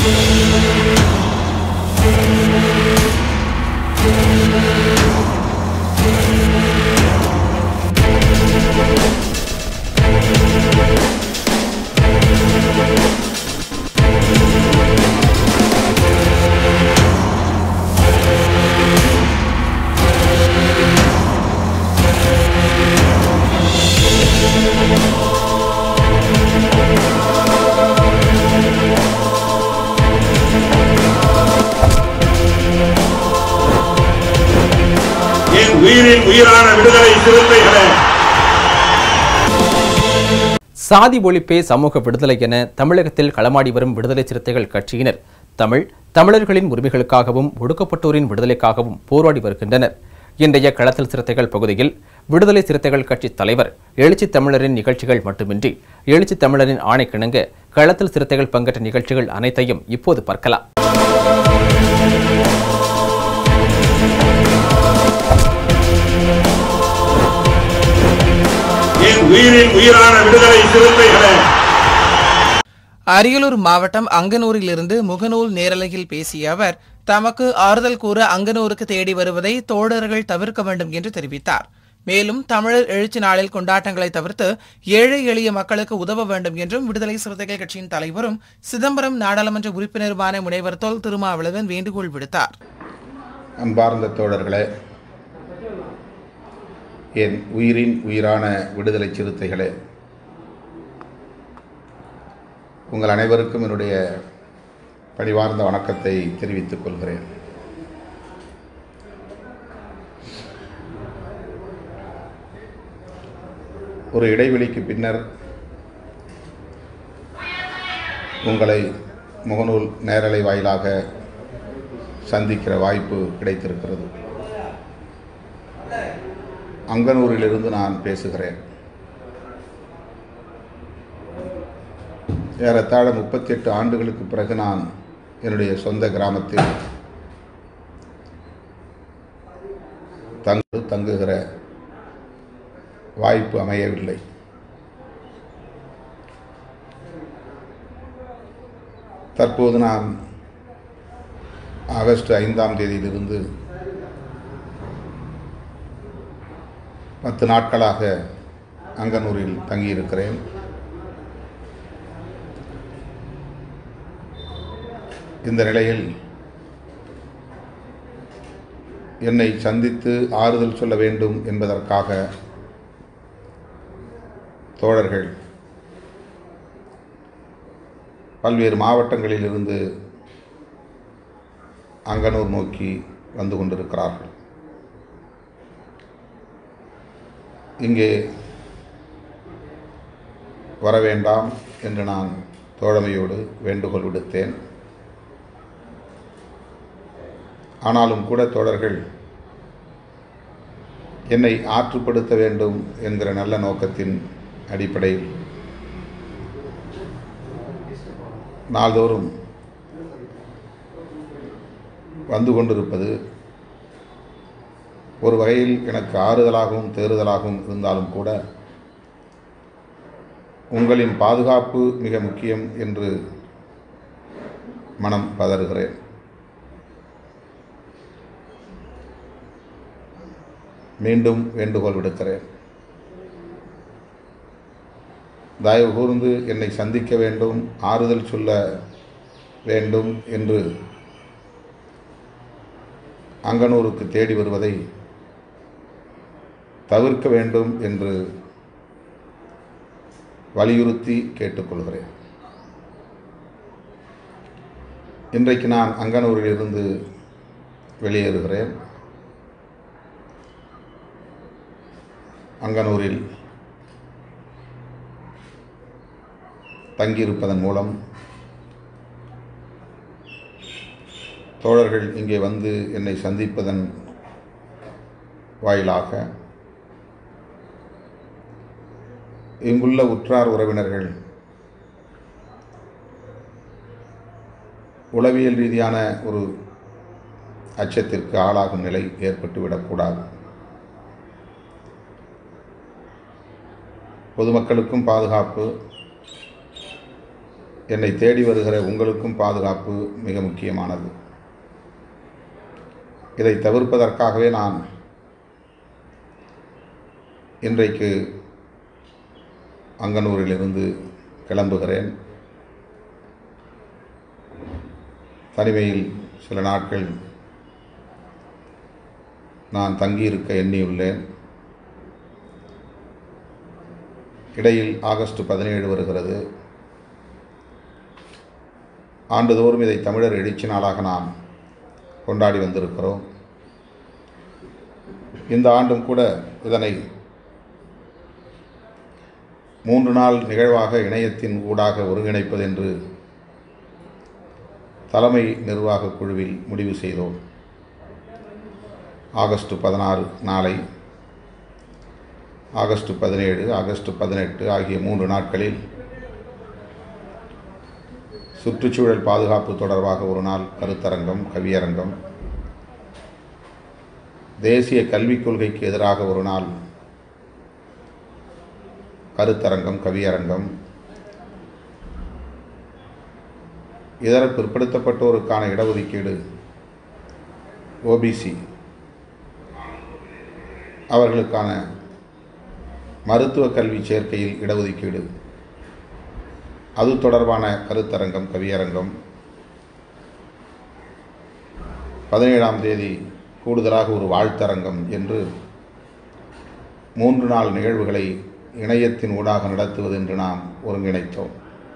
என் உயிரின் உயிரான விடுதலை சிறுத்தைகளே சாதி ஒழிப்பே சமூக விடுதலை என தமிழகத்தில் களமாடி வரும் விடுதலை சிறுத்தைகள் கட்சியினர் தமிழ் தமிழர்களின் உரிமைகளுக்காகவும் ஒடுக்கப்பட்டோரின் விடுதலைக்காகவும் போராடி வருகின்றனர் இன்றைய களத்தில் சிறுத்தைகள் பகுதியில் விடுதலை சிறுத்தைகள் கட்சி தலைவர் எழுச்சி தமிழரின் நிகழ்ச்சிகள் மட்டுமின்றி எழுச்சி தமிழரின் ஆணைக்கிணங்க களத்தில் சிறுத்தைகள் பங்கேற்ற நிகழ்ச்சிகள் அனைத்தையும் இப்போது பார்க்கலாம் என் உயிரின் உயிரான விடுதலை சிறுத்தைகளே அரியலூர் மாவட்டம் அங்கனூரிலிருந்து முகநூல் நேரலையில் பேசிய அவர் தமக்கு ஆறுதல் கூற அங்கனூருக்கு தேடி வருவதை தோழர்கள் தவிர்க்க வேண்டும் என்று தெரிவித்தார் மேலும் தமிழர் எழுச்சி நாளில் கொண்டாட்டங்களை தவிர்த்து ஏழை எளிய மக்களுக்கு உதவ வேண்டும் என்றும் விடுதலை சிறுத்தைகள் கட்சியின் தலைவரும் சிதம்பரம் நாடாளுமன்ற உறுப்பினருமான முனைவர் தொல் திருமாவளவன் வேண்டுகோள் விடுத்தார் அன்பார்ந்த தோழர்களே என் உயிரின் உயிரான விடுதலை சிறுத்தைகளே உங்கள் அனைவருக்கும் என்னுடைய பணிவார்ந்த வணக்கத்தை தெரிவித்துக் கொள்கிறேன் ஒரு இடைவெளிக்கு பின்னர் உங்களை முகநூல் நேரலை வாயிலாக சந்திக்கிற வாய்ப்பு கிடைத்திருக்கிறது அங்கனூரிலிருந்து நான் பேசுகிறேன் ஏறத்தாழ முப்பத்தி எட்டு ஆண்டுகளுக்கு பிறகு நான் என்னுடைய சொந்த கிராமத்தில் தங்கு தங்குகிற வாய்ப்பு அமையவில்லை தற்போது நான் ஆகஸ்ட் ஐந்தாம் தேதியிலிருந்து பத்து நாட்களாக அங்கனூரில் தங்கியிருக்கிறேன் இந்த நிலையில் என்னை சந்தித்து ஆறுதல் சொல்ல வேண்டும் என்பதற்காக தோழர்கள் பல்வேறு மாவட்டங்களில் இருந்து அங்கனூர் நோக்கி வந்து கொண்டிருக்கிறார்கள் இங்கே வர வேண்டாம் என்று நான் தோழமையோடு வேண்டுகோள் விடுத்தேன் ஆனாலும் கூட தோழர்கள் என்னை ஆற்றுப்படுத்த வேண்டும் என்கிற நல்ல நோக்கத்தின் அடிப்படையில் நாள்தோறும் வந்து கொண்டிருப்பது ஒரு வகையில் எனக்கு ஆறுதலாகவும் தேறுதலாகவும் இருந்தாலும் கூட உங்களின் பாதுகாப்பு மிக முக்கியம் என்று மனம் பதறுகிறேன் மீண்டும் வேண்டுகோள் விடுக்கிறேன் தயவு கூர்ந்து என்னை சந்திக்க வேண்டும் ஆறுதல் சொல்ல வேண்டும் என்று அங்கனூருக்கு தேடி வருவதை தவிர்க்க வேண்டும் என்று வலியுறுத்தி கேட்டுக்கொள்கிறேன் இன்றைக்கு நான் அங்கனூரிலிருந்து வெளியேறுகிறேன் அங்கனூரில் தங்கியிருப்பதன் மூலம் தோழர்கள் இங்கே வந்து என்னை சந்திப்பதன் வாயிலாக இங்குள்ள உற்றார் உறவினர்கள் உளவியல் ரீதியான ஒரு அச்சத்திற்கு ஆளாகும் நிலை ஏற்பட்டுவிடக்கூடாது பொதுமக்களுக்கும் பாதுகாப்பு என்னை தேடி வருகிற உங்களுக்கும் பாதுகாப்பு மிக முக்கியமானது இதை தவிர்ப்பதற்காகவே நான் இன்றைக்கு அங்கனூரிலிருந்து கிளம்புகிறேன் தனிமையில் சில நாட்கள் நான் தங்கியிருக்க எண்ணியுள்ளேன் இடையில் ஆகஸ்ட் பதினேழு வருகிறது ஆண்டுதோறும் இதை தமிழர் எழுச்சி நாளாக நாம் கொண்டாடி வந்திருக்கிறோம் இந்த ஆண்டும் கூட இதனை மூன்று நாள் நிகழ்வாக இணையத்தின் ஊடாக ஒருங்கிணைப்பது என்று தலைமை நிர்வாக குழுவில் முடிவு செய்தோம் ஆகஸ்ட் பதினாறு நாளை ஆகஸ்ட் பதினேழு ஆகஸ்ட் பதினெட்டு ஆகிய மூன்று நாட்களில் சுற்றுச்சூழல் பாதுகாப்பு தொடர்பாக ஒரு நாள் கருத்தரங்கம் கவியரங்கம் தேசிய கல்விக் கொள்கைக்கு எதிராக ஒரு நாள் கருத்தரங்கம் கவியரங்கம் இதர பிற்படுத்தப்பட்டோருக்கான இடஒதுக்கீடு ஓபிசி அவர்களுக்கான மருத்துவ கல்வி சேர்க்கையில் இடஒதுக்கீடு அது தொடர்பான கருத்தரங்கம் கவியரங்கம் பதினேழாம் தேதி கூடுதலாக ஒரு வாழ்த்தரங்கம் என்று மூன்று நாள் நிகழ்வுகளை இணையத்தின் ஊடாக நடத்துவது என்று நாம் ஒருங்கிணைத்தோம்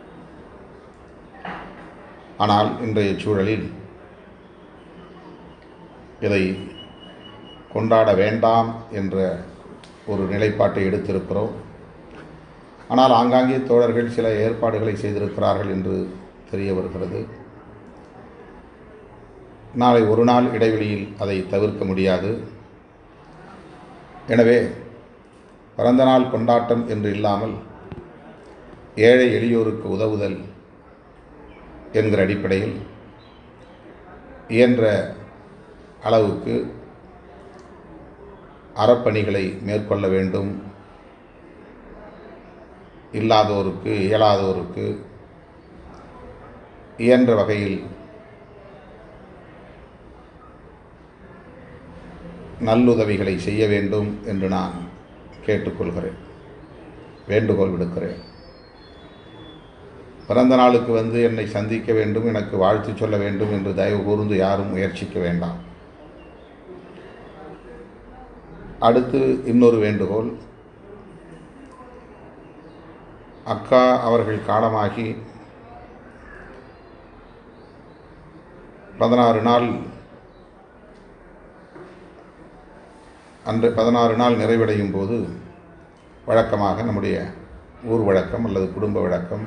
ஆனால் இன்றைய சூழலில் இதை கொண்டாட வேண்டாம் என்ற ஒரு நிலைப்பாட்டை எடுத்திருக்கிறோம் ஆனால் ஆங்காங்கே தோழர்கள் சில ஏற்பாடுகளை செய்திருக்கிறார்கள் என்று தெரிய வருகிறது நாளை ஒரு நாள் இடைவெளியில் அதை தவிர்க்க முடியாது எனவே பிறந்த நாள் கொண்டாட்டம் என்று இல்லாமல் ஏழை எளியோருக்கு உதவுதல் என்கிற அடிப்படையில் இயன்ற அளவுக்கு அறப்பணிகளை மேற்கொள்ள வேண்டும் இல்லாதோருக்கு இயலாதோருக்கு இயன்ற வகையில் நல்லுதவிகளை செய்ய வேண்டும் என்று நான் கேட்டுக்கொள்கிறேன் வேண்டுகோள் விடுக்கிறேன் பிறந்த நாளுக்கு வந்து என்னை சந்திக்க வேண்டும் எனக்கு வாழ்த்து சொல்ல வேண்டும் என்று தயவு கூர்ந்து யாரும் முயற்சிக்க வேண்டாம் அடுத்து இன்னொரு வேண்டுகோள் அக்கா அவர்கள் காலமாகி பதினாறு நாள் அன்று பதினாறு நாள் நிறைவடையும் போது வழக்கமாக நம்முடைய ஊர் வழக்கம் அல்லது குடும்ப வழக்கம்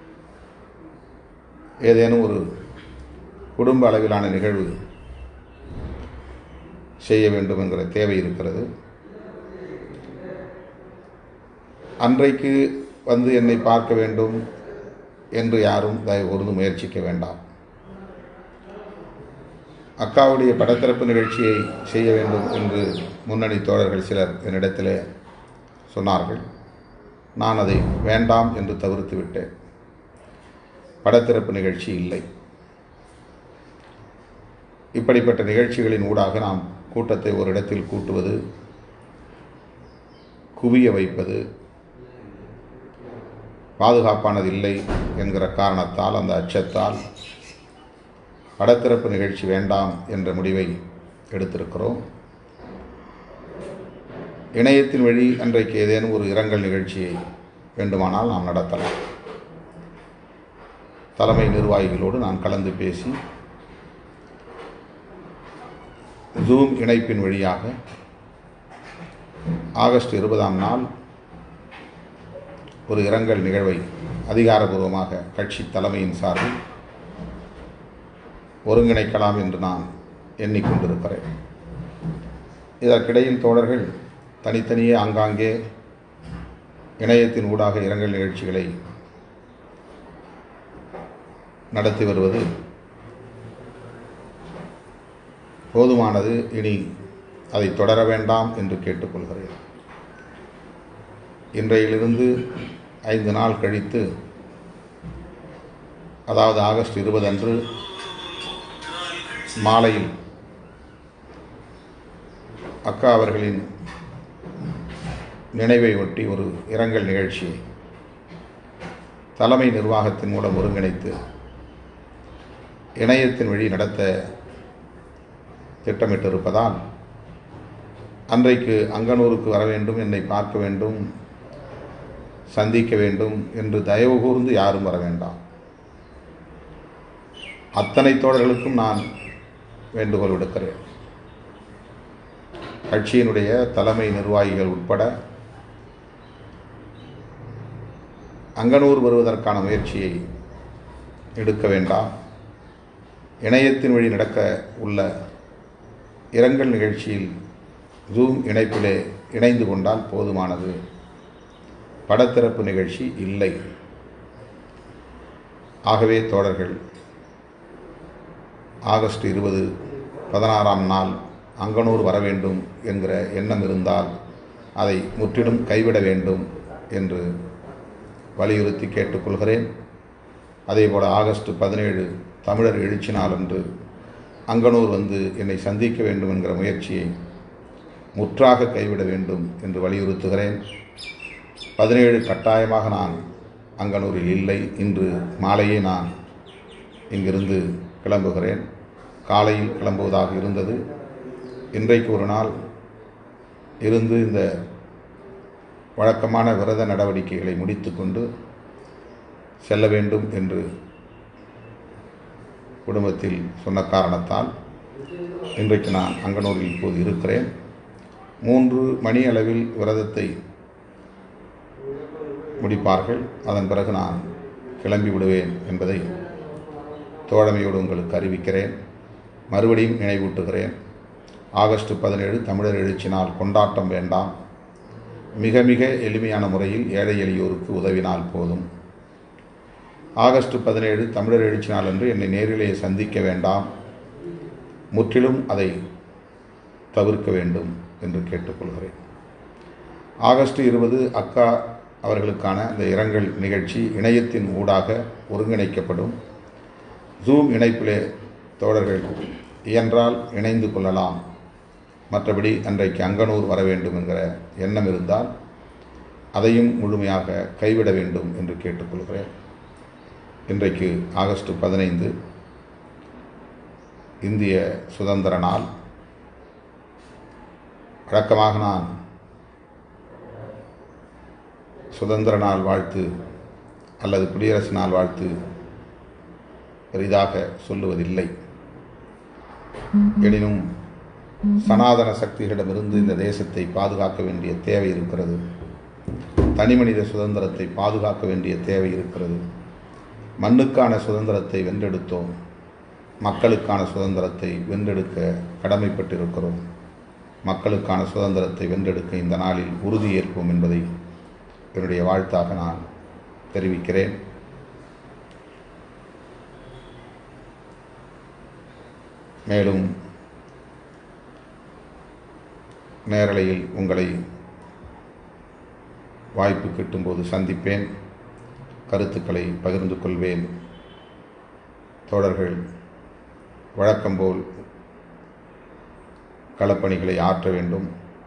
ஏதேனும் ஒரு குடும்ப அளவிலான நிகழ்வு செய்ய வேண்டும் என்கிற தேவை இருக்கிறது அன்றைக்கு வந்து என்னை பார்க்க வேண்டும் என்று யாரும் தயவு கூர்ந்து முயற்சிக்க வேண்டாம் அக்காவுடைய படத்திறப்பு நிகழ்ச்சியை செய்ய வேண்டும் என்று முன்னணி தோழர்கள் சிலர் என்னிடத்திலே சொன்னார்கள் நான் அதை வேண்டாம் என்று தவிர்த்து விட்டேன் படத்திறப்பு நிகழ்ச்சி இல்லை இப்படிப்பட்ட நிகழ்ச்சிகளின் ஊடாக நாம் கூட்டத்தை ஒரு இடத்தில் கூட்டுவது குவிய வைப்பது பாதுகாப்பானது இல்லை என்கிற காரணத்தால் அந்த அச்சத்தால் படத்திறப்பு நிகழ்ச்சி வேண்டாம் என்ற முடிவை எடுத்திருக்கிறோம் இணையத்தின் வழி அன்றைக்கு ஏதேனும் ஒரு இரங்கல் நிகழ்ச்சியை வேண்டுமானால் நாம் நடத்தலாம் தலைமை நிர்வாகிகளோடு நான் கலந்து பேசி ஜூம் இணைப்பின் வழியாக ஆகஸ்ட் இருபதாம் நாள் ஒரு இரங்கல் நிகழ்வை அதிகாரபூர்வமாக கட்சி தலைமையின் சார்பில் ஒருங்கிணைக்கலாம் என்று நான் எண்ணிக்கொண்டிருக்கிறேன் இதற்கிடையில் தோழர்கள் தனித்தனியே ஆங்காங்கே இணையத்தின் ஊடாக இரங்கல் நிகழ்ச்சிகளை நடத்தி வருவது போதுமானது இனி அதை தொடர வேண்டாம் என்று கேட்டுக்கொள்கிறேன் இன்றையிலிருந்து ஐந்து நாள் கழித்து அதாவது ஆகஸ்ட் இருபது அன்று மாலையில் அக்கா அவர்களின் நினைவை ஒட்டி ஒரு இரங்கல் நிகழ்ச்சியை தலைமை நிர்வாகத்தின் மூலம் ஒருங்கிணைத்து இணையத்தின் வழி நடத்த திட்டமிட்டிருப்பதால் அன்றைக்கு அங்கனூருக்கு வர வேண்டும் என்னை பார்க்க வேண்டும் சந்திக்க வேண்டும் என்று தயவு கூர்ந்து யாரும் வர வேண்டாம் அத்தனை தோழர்களுக்கும் நான் வேண்டுகோள் விடுக்கிறேன் கட்சியினுடைய தலைமை நிர்வாகிகள் உட்பட அங்கனூர் வருவதற்கான முயற்சியை எடுக்க வேண்டாம் இணையத்தின் வழி நடக்க உள்ள இரங்கல் நிகழ்ச்சியில் ஜூம் இணைப்பிலே இணைந்து கொண்டால் போதுமானது படத்திறப்பு நிகழ்ச்சி இல்லை ஆகவே தோழர்கள் ஆகஸ்ட் இருபது பதினாறாம் நாள் அங்கனூர் வர வேண்டும் என்கிற எண்ணம் இருந்தால் அதை முற்றிலும் கைவிட வேண்டும் என்று வலியுறுத்தி கேட்டுக்கொள்கிறேன் அதேபோல் ஆகஸ்ட் பதினேழு தமிழர் எழுச்சி நாள் அன்று அங்கனூர் வந்து என்னை சந்திக்க வேண்டும் என்கிற முயற்சியை முற்றாக கைவிட வேண்டும் என்று வலியுறுத்துகிறேன் பதினேழு கட்டாயமாக நான் அங்கனூரில் இல்லை இன்று மாலையே நான் இங்கிருந்து கிளம்புகிறேன் காலையில் கிளம்புவதாக இருந்தது இன்றைக்கு ஒரு நாள் இருந்து இந்த வழக்கமான விரத நடவடிக்கைகளை முடித்துக்கொண்டு செல்ல வேண்டும் என்று குடும்பத்தில் சொன்ன காரணத்தால் இன்றைக்கு நான் அங்கனூரில் இப்போது இருக்கிறேன் மூன்று மணி அளவில் விரதத்தை முடிப்பார்கள் அதன் பிறகு நான் கிளம்பி விடுவேன் என்பதை தோழமையோடு உங்களுக்கு அறிவிக்கிறேன் மறுபடியும் நினைவூட்டுகிறேன் ஆகஸ்ட் பதினேழு தமிழர் எழுச்சி நாள் கொண்டாட்டம் வேண்டாம் மிக மிக எளிமையான முறையில் ஏழை எளியோருக்கு உதவினால் போதும் ஆகஸ்ட் பதினேழு தமிழர் எழுச்சி நாள் அன்று என்னை நேரிலே சந்திக்க வேண்டாம் முற்றிலும் அதை தவிர்க்க வேண்டும் என்று கேட்டுக்கொள்கிறேன் ஆகஸ்ட் இருபது அக்கா அவர்களுக்கான இந்த இரங்கல் நிகழ்ச்சி இணையத்தின் ஊடாக ஒருங்கிணைக்கப்படும் ஜூம் இணைப்பிலே தோழர்கள் இயன்றால் இணைந்து கொள்ளலாம் மற்றபடி அன்றைக்கு அங்கனூர் வர வேண்டும் என்கிற எண்ணம் இருந்தால் அதையும் முழுமையாக கைவிட வேண்டும் என்று கேட்டுக்கொள்கிறேன் இன்றைக்கு ஆகஸ்ட் பதினைந்து இந்திய சுதந்திர நாள் வழக்கமாக நான் சுதந்திர நாள் வாழ்த்து அல்லது குடியரசு நாள் வாழ்த்து பெரிதாக சொல்லுவதில்லை எனினும் சனாதன சக்திகளிடமிருந்து இந்த தேசத்தை பாதுகாக்க வேண்டிய தேவை இருக்கிறது தனிமனித சுதந்திரத்தை பாதுகாக்க வேண்டிய தேவை இருக்கிறது மண்ணுக்கான சுதந்திரத்தை வென்றெடுத்தோம் மக்களுக்கான சுதந்திரத்தை வென்றெடுக்க கடமைப்பட்டிருக்கிறோம் மக்களுக்கான சுதந்திரத்தை வென்றெடுக்க இந்த நாளில் உறுதியேற்போம் என்பதை என்னுடைய வாழ்த்தாக நான் தெரிவிக்கிறேன் மேலும் நேரலையில் உங்களை வாய்ப்பு கிட்டும்போது சந்திப்பேன் கருத்துக்களை பகிர்ந்து கொள்வேன் தோழர்கள் வழக்கம்போல் களப்பணிகளை ஆற்ற வேண்டும்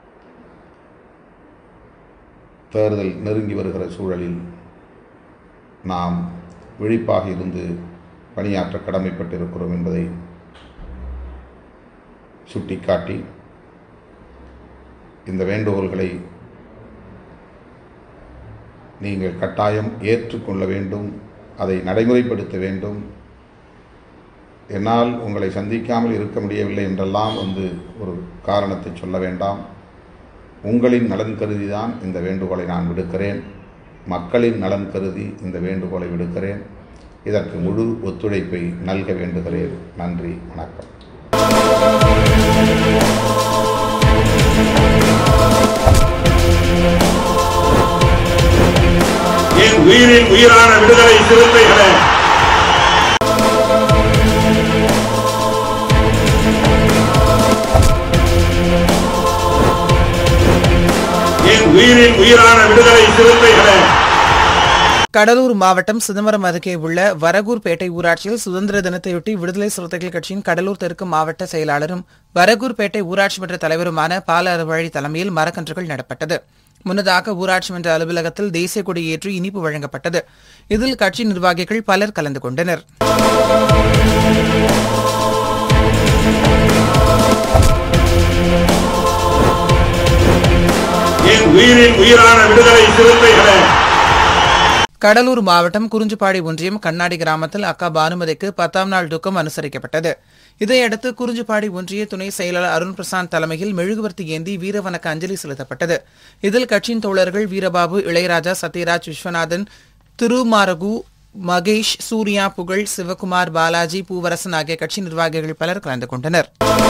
தேர்தல் நெருங்கி வருகிற சூழலில் நாம் விழிப்பாக இருந்து பணியாற்ற கடமைப்பட்டிருக்கிறோம் என்பதை சுட்டிக்காட்டி இந்த வேண்டுகோள்களை நீங்கள் கட்டாயம் ஏற்றுக்கொள்ள வேண்டும் அதை நடைமுறைப்படுத்த வேண்டும் என்னால் உங்களை சந்திக்காமல் இருக்க முடியவில்லை என்றெல்லாம் வந்து ஒரு காரணத்தை சொல்ல வேண்டாம் உங்களின் நலன் கருதி தான் இந்த வேண்டுகோளை நான் விடுக்கிறேன் மக்களின் நலன் கருதி இந்த வேண்டுகோளை விடுக்கிறேன் இதற்கு முழு ஒத்துழைப்பை நல்க வேண்டுகிறேன் நன்றி வணக்கம் என் உயிரின் உயிரான விடுதலை சிறுத்தைகளே என் உயிரின் உயிரான விடுதலை சிறுத்தைகளே கடலூர் மாவட்டம் சிதம்பரம் அருகே உள்ள வரகூர்பேட்டை ஊராட்சியில் சுதந்திர தினத்தையொட்டி விடுதலை சிறுத்தைகள் கட்சியின் கடலூர் தெற்கு மாவட்ட செயலாளரும் வரகூர்பேட்டை ஊராட்சி மன்ற தலைவருமான பால அறுவழி தலைமையில் மரக்கன்றுகள் நடப்பட்டது முன்னதாக ஊராட்சி மன்ற அலுவலகத்தில் தேசிய கொடி ஏற்றி இனிப்பு வழங்கப்பட்டது இதில் கட்சி நிர்வாகிகள் பலர் கலந்து கொண்டனர் என் உயிரின் உயிரான விடுதலை சிறுத்தைகளே கடலூர் மாவட்டம் குறிஞ்சிப்பாடி ஒன்றியம் கண்ணாடி கிராமத்தில் அக்கா பானுமதிக்கு பத்தாம் நாள் துக்கம் அனுசரிக்கப்பட்டது இதையடுத்து குறிஞ்சிப்பாடி ஒன்றிய துணை செயலாளர் அருண் பிரசாந்த் தலைமையில் மெழுகுவர்த்தி ஏந்தி வீரவணக்க அஞ்சலி செலுத்தப்பட்டது இதில் கட்சியின் தோழர்கள் வீரபாபு இளையராஜா சத்யராஜ் விஸ்வநாதன் திருமாரகு மகேஷ் சூர்யா புகழ் சிவகுமார் பாலாஜி பூவரசன் ஆகிய கட்சி நிர்வாகிகள் பலர் கலந்து கொண்டனர்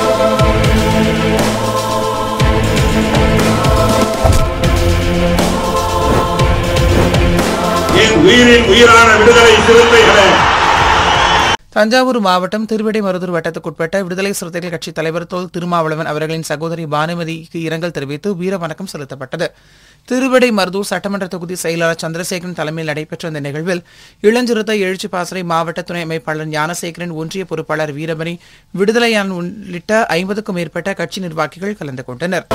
என் உயிரின் உயிரான விடுதலை சிறுத்தைகளே தஞ்சாவூர் மாவட்டம் திருவிடைமருதூர் வட்டத்துக்குட்பட்ட விடுதலை சிறுத்தைகள் கட்சித் தலைவர் தொல் திருமாவளவன் அவர்களின் சகோதரி பானுமதிக்கு இரங்கல் தெரிவித்து வீரவணக்கம் செலுத்தப்பட்டது திருவிடைமருதூர் சட்டமன்ற தொகுதி செயலாளர் சந்திரசேகரன் தலைமையில் நடைபெற்ற இந்த நிகழ்வில் இளஞ்சிறுத்தை எழுச்சி பாசறை மாவட்ட துணை அமைப்பாளர் ஞானசேகரன் ஒன்றிய பொறுப்பாளர் வீரமணி விடுதலையான் உள்ளிட்ட ஐம்பதுக்கும் மேற்பட்ட கட்சி நிர்வாகிகள் கலந்து கொண்டனர்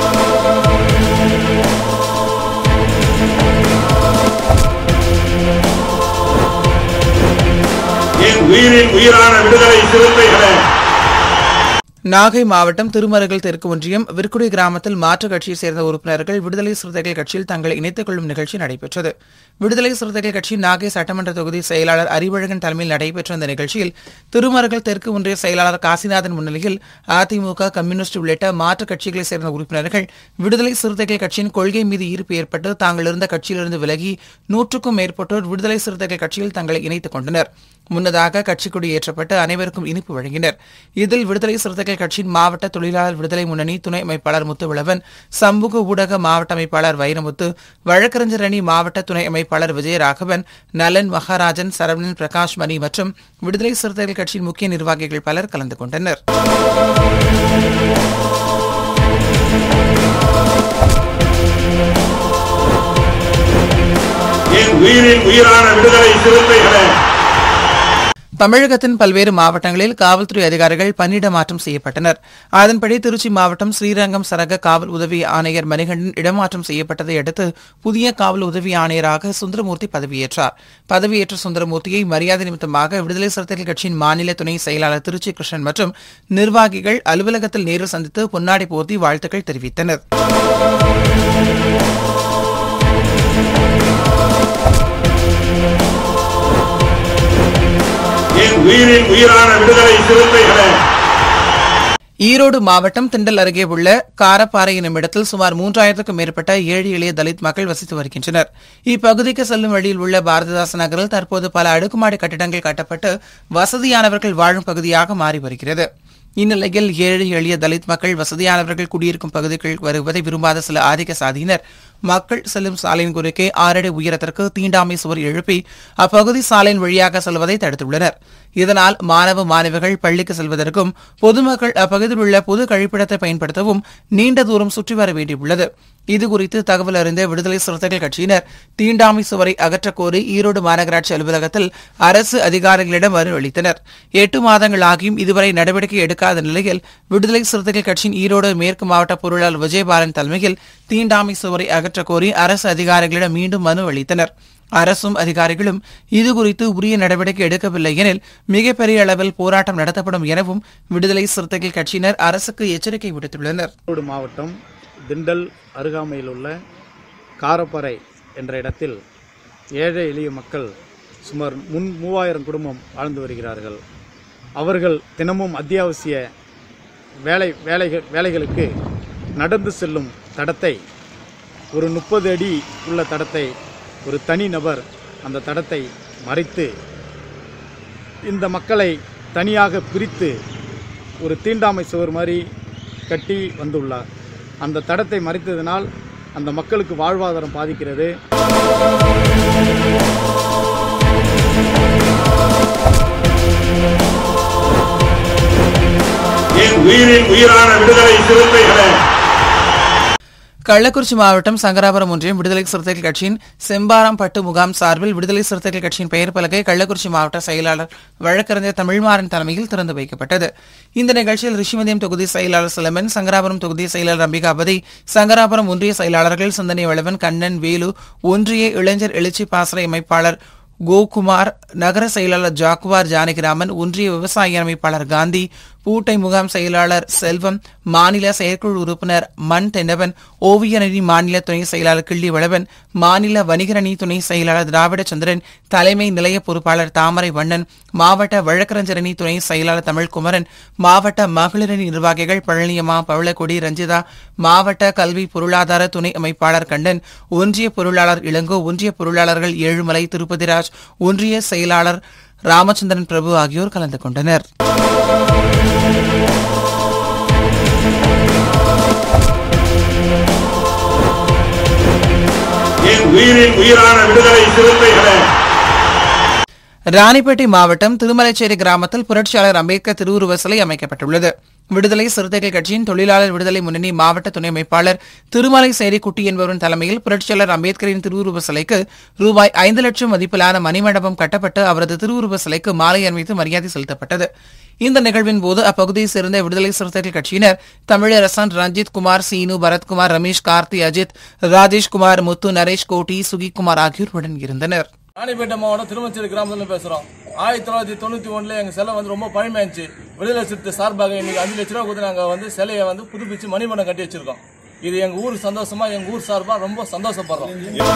என் உயிரின் உயிரான விடுதலை சிறுத்தைகளே நாகை மாவட்டம் திருமருகல் தெற்கு ஒன்றியம் விற்குடி கிராமத்தில் மாற்றுக் கட்சியைச் சேர்ந்த உறுப்பினர்கள் விடுதலை சிறுத்தைகள் கட்சியில் தங்களை இணைத்துக் கொள்ளும் நிகழ்ச்சி நடைபெற்றது விடுதலை சிறுத்தைகள் கட்சி நாகை சட்டமன்ற தொகுதி செயலாளர் அறிவழகன் தலைமையில் நடைபெற்ற இந்த நிகழ்ச்சியில் திருமருகல் தெற்கு ஒன்றிய செயலாளர் காசிநாதன் முன்னிலையில் அதிமுக கம்யூனிஸ்ட் உள்ளிட்ட மாற்றுக் கட்சிகளைச் சேர்ந்த உறுப்பினர்கள் விடுதலை சிறுத்தைகள் கட்சியின் கொள்கை மீது ஈர்ப்பு ஏற்பட்டு தாங்கள் இருந்த கட்சியிலிருந்து விலகி நூற்றுக்கும் மேற்பட்டோர் விடுதலை சிறுத்தைகள் கட்சியில் தங்களை இணைத்துக் கொண்டனர் முன்னதாக கட்சிக் கொடி ஏற்றப்பட்டு அனைவருக்கும் இனிப்பு வழங்கினர் இதில் விடுதலை சிறுத்தைகள் கட்சியின் மாவட்ட தொழிலாளர் விடுதலை முன்னணி துணை அமைப்பாளர் முத்துவிளவன் சமூக ஊடக மாவட்ட அமைப்பாளர் வைரமுத்து வழக்கறிஞர் அணி மாவட்ட துணை அமைப்பாளர் விஜயராகவன் நலன் மகாராஜன் சரவணன் பிரகாஷ் மணி மற்றும் விடுதலை சிறுத்தைகள் கட்சியின் முக்கிய நிர்வாகிகள் பலர் கலந்து கொண்டனர் என் உயிரின் உயிரான விடுதலை சிறுத்தைகளே தமிழகத்தின் பல்வேறு மாவட்டங்களில் காவல்துறை அதிகாரிகள் பணியிட மாற்றம் செய்யப்பட்டனர் அதன்படி திருச்சி மாவட்டம் ஸ்ரீரங்கம் சரக காவல் உதவி ஆணையர் மணிகண்டன் இடமாற்றம் செய்யப்பட்டதை அடுத்து புதிய காவல் உதவி ஆணையராக சுந்தரமூர்த்தி பதவியேற்றார் பதவியேற்ற சுந்தரமூர்த்தியை மரியாதை நிமித்தமாக விடுதலை சிறுத்தைகள் கட்சியின் மாநில துணை செயலாளர் திருச்சி கிருஷ்ணன் மற்றும் நிர்வாகிகள் அலுவலகத்தில் நேரில் சந்தித்து பொன்னாடை போர்த்தி வாழ்த்துக்கள் தெரிவித்தனர் என் உயிரின் உயிரான விடுதலை சிறுத்தைகளே ஈரோடு மாவட்டம் திண்டல் அருகே உள்ள காரப்பாறை என்னும் இடத்தில் சுமார் மூன்றாயிரத்துக்கும் மேற்பட்ட ஏழை எளிய தலித் மக்கள் வசித்து வருகின்றனர் இப்பகுதிக்கு செல்லும் வழியில் உள்ள பாரதிதாச நகரில் தற்போது பல அடுக்குமாடி கட்டிடங்கள் கட்டப்பட்டு வசதியானவர்கள் வாழும் பகுதியாக மாறி வருகிறது இந்நிலையில் ஏழை எளிய தலித் மக்கள் வசதியானவர்கள் குடியிருக்கும் பகுதிகள் வருவதை விரும்பாத சில ஆதிக்க சாதியினர் மக்கள் செல்லும் சாலையின் குறுக்கே ஆறடி உயரத்திற்கு தீண்டாமை சுவர் எழுப்பி அப்பகுதி சாலையின் வழியாக செல்வதை தடுத்துள்ளனர் இதனால் மாணவ மாணவிகள் பள்ளிக்கு செல்வதற்கும் பொதுமக்கள் அப்பகுதியில் உள்ள பொது கழிப்பிடத்தை பயன்படுத்தவும் நீண்ட தூரம் சுற்றி வர வேண்டியுள்ளது இதுகுறித்து தகவல் அறிந்த விடுதலை சிறுத்தைகள் கட்சியினர் தீண்டாமை சுவரை அகற்றக் கோரி ஈரோடு மாநகராட்சி அலுவலகத்தில் அரசு அதிகாரிகளிடம் மனு அளித்தனர் எட்டு மாதங்கள் ஆகியும் இதுவரை நடவடிக்கை எடுக்காத நிலையில் விடுதலை சிறுத்தைகள் கட்சியின் ஈரோடு மேற்கு மாவட்ட பொருளாளர் விஜயபாலன் தலைமையில் தீண்டாமை சுவரை அகற்றக் கோரி அரசு அதிகாரிகளிடம் மீண்டும் மனு அளித்தனர் அரசும் அதிகாரிகளும் இதுகுறித்து உரிய நடவடிக்கை எடுக்கவில்லை எனில் மிகப்பெரிய அளவில் போராட்டம் நடத்தப்படும் எனவும் விடுதலை சிறுத்தைகள் கட்சியினர் அரசுக்கு எச்சரிக்கை விடுத்துள்ளனர் ஈரோடு மாவட்டம் திண்டல் அருகாமையில் உள்ள காரப்பாறை என்ற இடத்தில் ஏழை எளிய மக்கள் சுமார் முன் மூவாயிரம் குடும்பம் வாழ்ந்து வருகிறார்கள் அவர்கள் தினமும் அத்தியாவசிய வேலை வேலைகள் வேலைகளுக்கு நடந்து செல்லும் தடத்தை ஒரு முப்பது அடி உள்ள தடத்தை ஒரு தனி நபர் அந்த தடத்தை மறைத்து இந்த மக்களை தனியாக பிரித்து ஒரு தீண்டாமை சுவர் மாதிரி கட்டி வந்துள்ளார் அந்த தடத்தை மறைத்ததினால் அந்த மக்களுக்கு வாழ்வாதாரம் பாதிக்கிறது என் உயிரின் உயிரான விடுதலை சிறுத்தைகளே கள்ளக்குறிச்சி மாவட்டம் சங்கராபுரம் ஒன்றியம் விடுதலை சிறுத்தைகள் கட்சியின் செம்பாரம்பட்டு முகாம் சார்பில் விடுதலை சிறுத்தைகள் கட்சியின் பெயர் பலகை கள்ளக்குறிச்சி மாவட்ட செயலாளர் வழக்கறிஞர் தமிழ்மாறன் தலைமையில் திறந்து வைக்கப்பட்டது இந்த நிகழ்ச்சியில் ரிஷிமதியம் தொகுதி செயலாளர் சிலம்பன் சங்கராபுரம் தொகுதி செயலாளர் அம்பிகாபதி சங்கராபுரம் ஒன்றிய செயலாளர்கள் சிந்தனை வளவன் கண்ணன் வேலு ஒன்றிய இளைஞர் எழுச்சி பாசறை அமைப்பாளர் கோகுமார் நகர செயலாளர் ஜாக்குவார் ஜானகிராமன் ஒன்றிய விவசாய அமைப்பாளர் காந்தி பூட்டை முகாம் செயலாளர் செல்வம் மாநில செயற்குழு உறுப்பினர் மண் தென்னவன் ஓவியரணி மாநில துணை செயலாளர் கிள்ளி வளவன் மாநில வணிகரணி துணை செயலாளர் திராவிட சந்திரன் தலைமை நிலைய பொறுப்பாளர் தாமரை வண்ணன் மாவட்ட வழக்கறிஞரணி துணை செயலாளர் தமிழ்குமரன் மாவட்ட மகளிரணி நிர்வாகிகள் பழனியம்மா பவளக்கொடி ரஞ்சிதா மாவட்ட கல்வி பொருளாதார துணை அமைப்பாளர் கண்ணன் ஒன்றிய பொருளாளர் இளங்கோ ஒன்றிய பொருளாளர்கள் ஏழுமலை திருப்பதிராஜ் ஒன்றிய செயலாளர் ராமச்சந்திரன் பிரபு ஆகியோர் கலந்து கொண்டனர் என் உயிரின் உயிரான விடுதலை சிறுத்தைகளே ராணிப்பேட்டை மாவட்டம் திருமலைச்சேரி கிராமத்தில் புரட்சியாளர் அம்பேத்கர் திருவுருவ சிலை அமைக்கப்பட்டுள்ளது விடுதலை சிறுத்தைகள் கட்சியின் தொழிலாளர் விடுதலை முன்னணி மாவட்ட துணை அமைப்பாளர் திருமலைசேரி குட்டி என்பவரின் தலைமையில் புரட்சியாளர் அம்பேத்கரின் திருவுருவ சிலைக்கு ரூபாய் ஐந்து லட்சம் மதிப்பிலான மணிமண்டபம் கட்டப்பட்டு அவரது திருவுருவ சிலைக்கு மாலை அணிவித்து மரியாதை செலுத்தப்பட்டது இந்த நிகழ்வின் போது அப்பகுதியைச் சேர்ந்த விடுதலை சிறுத்தைகள் கட்சியினர் தமிழரசன் ரஞ்சித் குமார் சீனு பரத்குமார் ரமேஷ் கார்த்தி அஜித் ராஜேஷ்குமார் முத்து நரேஷ் கோட்டி சுகிக்குமார் ஆகியோர் உடன் இருந்தனர் ராணிப்பேட்டை மாவட்டம் திருமச்சேரி கிராமத்துல பேசுறோம் ஆயிரத்தி தொள்ளாயிரத்தி தொண்ணூத்தி ஒண்ணுல எங்க சிலை வந்து ரொம்ப பழமையாச்சு விடுதலை சிறுத்தை சார்பாக இன்னைக்கு அஞ்சு லட்ச ரூபா கொடுத்து நாங்க வந்து சிலையை வந்து புதுப்பிச்சு மணிமண்டம் கட்டி வச்சிருக்கோம் இது எங்க ஊர் சந்தோஷமா எங்க ஊர் சார்பா ரொம்ப சந்தோஷப்படுறோம்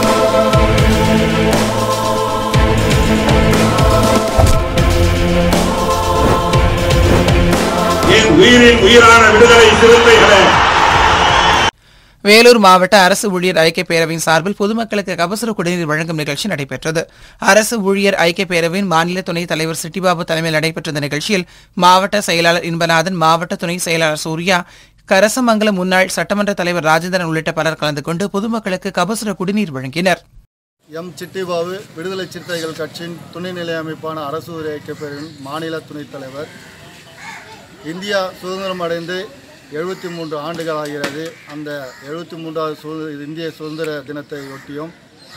என் உயிரின் உயிரான விடுதலை சிறுத்தைகளே வேலூர் மாவட்ட அரசு ஊழியர் ஐக்கிய பேரவையின் சார்பில் பொதுமக்களுக்கு கபசுர குடிநீர் வழங்கும் நிகழ்ச்சி நடைபெற்றது அரசு ஊழியர் ஐக்கிய பேரவையின் மாநில துணைத் தலைவர் சிட்டிபாபு தலைமையில் நடைபெற்ற இந்த நிகழ்ச்சியில் மாவட்ட செயலாளர் இன்பநாதன் மாவட்ட துணை செயலாளர் சூர்யா கரசமங்கலம் முன்னாள் சட்டமன்ற தலைவர் ராஜேந்திரன் உள்ளிட்ட பலர் கலந்து கொண்டு பொதுமக்களுக்கு கபசுர குடிநீர் வழங்கினர் எம் சிட்டிபாபு விடுதலை சிறுத்தைகள் கட்சியின் துணைநிலை அமைப்பான அரசு ஊழியர் ஐக்கிய பேரவையின் மாநில துணைத் தலைவர் இந்தியா சுதந்திரம் அடைந்து எழுபத்தி மூன்று ஆண்டுகள் ஆகிறது அந்த எழுபத்தி மூன்றாவது சுதந்திர இந்திய சுதந்திர தினத்தை ஒட்டியும்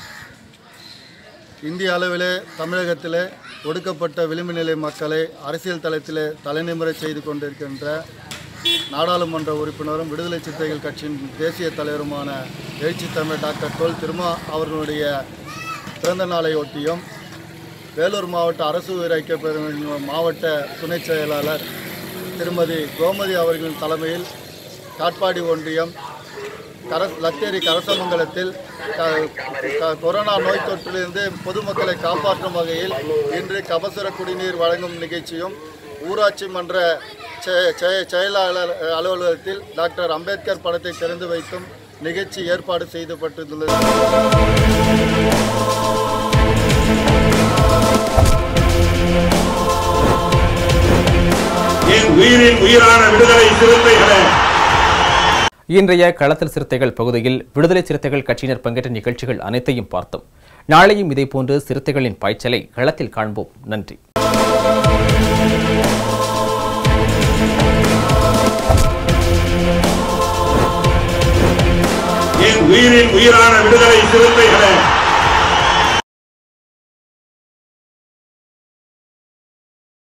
இந்திய அளவிலே தமிழகத்திலே ஒடுக்கப்பட்ட விளிம்பு நிலை மக்களை அரசியல் தளத்திலே தலைநிமிர செய்து கொண்டிருக்கின்ற நாடாளுமன்ற உறுப்பினரும் விடுதலை சிறுத்தைகள் கட்சியின் தேசிய தலைவருமான எழுச்சி தமிழர் டாக்டர் தொல் திருமா அவர்களுடைய பிறந்த நாளை ஒட்டியும் வேலூர் மாவட்ட அரசு உயர் ஐக்கிய பேரவையின் மாவட்ட துணைச் செயலாளர் திருமதி கோமதி அவர்களின் தலைமையில் காட்பாடி ஒன்றியம் கர லத்தேரி கரசமங்கலத்தில் க- க- கொரோனா நோய் தொற்றிலிருந்து பொதுமக்களை காப்பாற்றும் வகையில் இன்று கபசுர குடிநீர் வழங்கும் நிகழ்ச்சியும் ஊராட்சி மன்ற செ- செ- செயலாளர் அலுவலகத்தில் டாக்டர் அம்பேத்கர் படத்தை திறந்து வைக்கும் நிகழ்ச்சி ஏற்பாடு செய்யப்பட்டுள்ளது என் உயிரின் உயிரான விடுதலை சிறுத்தைகளே இன்றைய களத்தில் சிறுத்தைகள் பகுதியில் விடுதலை சிறுத்தைகள் கட்சியினர் பங்கேற்ற நிகழ்ச்சிகள் அனைத்தையும் பார்த்தோம் நாளையும் இதேபோன்று சிறுத்தைகளின் பாய்ச்சலை களத்தில் காண்போம் நன்றி என் உயிரின் உயிரான விடுதலை சிறுத்தைகளே